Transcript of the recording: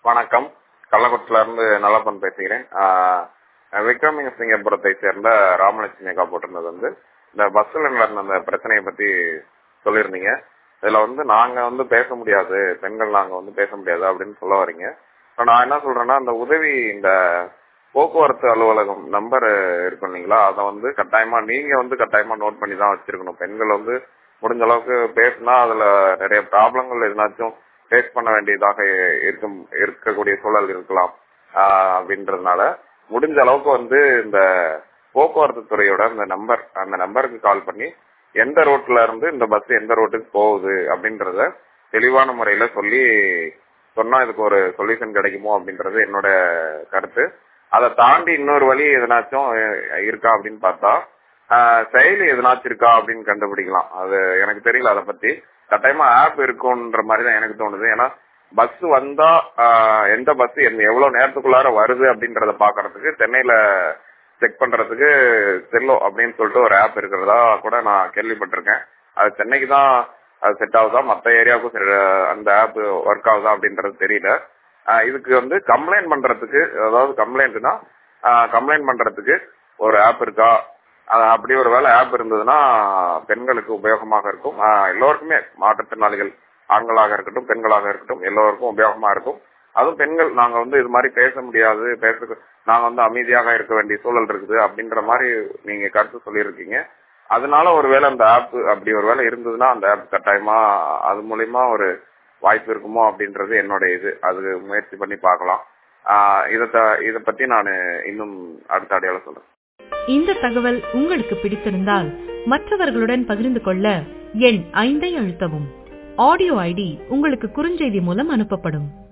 வணக்கம் கள்ளக்குளத்துல இருந்து நல்லப்பன் பேசுகிறேன் ஆஹ் விக்ரமிங்க சிங்கப்புரத்தை சேர்ந்த ராமலட்சுமி அக்கா போட்டிருந்தது வந்து இந்த பஸ்ல நடந்த அந்த பிரச்சனையை பத்தி சொல்லியிருந்தீங்க இதுல வந்து நாங்க வந்து பேச முடியாது பெண்கள் நாங்க வந்து பேச முடியாது அப்படின்னு சொல்ல வரீங்க இப்ப நான் என்ன சொல்றேன்னா அந்த உதவி இந்த போக்குவரத்து அலுவலகம் நம்பர் இருக்கும் இல்லைங்களா அதை வந்து கட்டாயமா நீங்க வந்து கட்டாயமா நோட் பண்ணி தான் வச்சிருக்கணும் பெண்கள் வந்து முடிஞ்ச அளவுக்கு பேசினா அதுல நிறைய ப்ராப்ளங்கள் எதுனாச்சும் ஃபேஸ் பண்ண வேண்டியதாக இருக்கும் இருக்கக்கூடிய சூழல் இருக்கலாம் ஆஹ் அப்படின்றதுனால முடிஞ்ச அளவுக்கு வந்து இந்த போக்குவரத்து துறையோட அந்த நம்பர் அந்த நம்பருக்கு கால் பண்ணி எந்த ரோட்ல இருந்து இந்த பஸ் எந்த ரோட்டுக்கு போகுது அப்படின்றத தெளிவான முறையில சொல்லி சொன்னா இதுக்கு ஒரு சொல்யூஷன் கிடைக்குமோ அப்படின்றது என்னோட கருத்து அதை தாண்டி இன்னொரு வழி எதனாச்சும் இருக்கா அப்படின்னு பார்த்தா ஆஹ் செயலி எதனாச்சும் இருக்கா அப்படின்னு கண்டுபிடிக்கலாம் அது எனக்கு தெரியல அதை பத்தி கட்டாயமா ஆப் இருக்கும்ன்ற மாதிரி தான் எனக்கு தோணுது ஏன்னா பஸ் வந்தா ஆஹ் எந்த பஸ் எவ்வளவு நேரத்துக்குள்ளார வருது அப்படின்றத பாக்குறதுக்கு சென்னையில செக் பண்றதுக்கு செல்லோ அப்படின்னு சொல்லிட்டு ஒரு ஆப் இருக்கிறதா கூட நான் கேள்விப்பட்டிருக்கேன் அது சென்னைக்கு தான் அது செட் ஆகுதா மற்ற ஏரியாவுக்கும் அந்த ஆப் ஒர்க் ஆகுதா அப்படின்றது தெரியல இதுக்கு வந்து கம்ப்ளைண்ட் பண்றதுக்கு அதாவது கம்ப்ளைண்ட்னா கம்ப்ளைண்ட் பண்றதுக்கு ஒரு ஆப் இருக்கா அப்படி ஒரு வேலை ஆப் இருந்ததுன்னா பெண்களுக்கு உபயோகமாக இருக்கும் எல்லோருக்குமே மாற்றுத்திறனாளிகள் ஆண்களாக இருக்கட்டும் பெண்களாக இருக்கட்டும் எல்லோருக்கும் உபயோகமா இருக்கும் அதுவும் பெண்கள் நாங்க வந்து இது மாதிரி பேச முடியாது பேச நாங்க வந்து அமைதியாக இருக்க வேண்டிய சூழல் இருக்குது அப்படின்ற மாதிரி நீங்க கருத்து சொல்லியிருக்கீங்க அதனால ஒருவேளை அந்த ஆப் அப்படி ஒரு வேலை இருந்ததுன்னா அந்த ஆப் கட்டாயமா அது மூலியமா ஒரு வாய்ப்பு இருக்குமோ அப்படின்றது என்னோட இது அது முயற்சி பண்ணி பார்க்கலாம் இத இத பத்தி நான் இன்னும் அடுத்த அடையாளம் சொல்றேன் இந்த தகவல் உங்களுக்கு பிடித்திருந்தால் மற்றவர்களுடன் பகிர்ந்து கொள்ள எண் ஐந்தை அழுத்தவும் ஆடியோ ஐடி உங்களுக்கு குறுஞ்செய்தி மூலம் அனுப்பப்படும்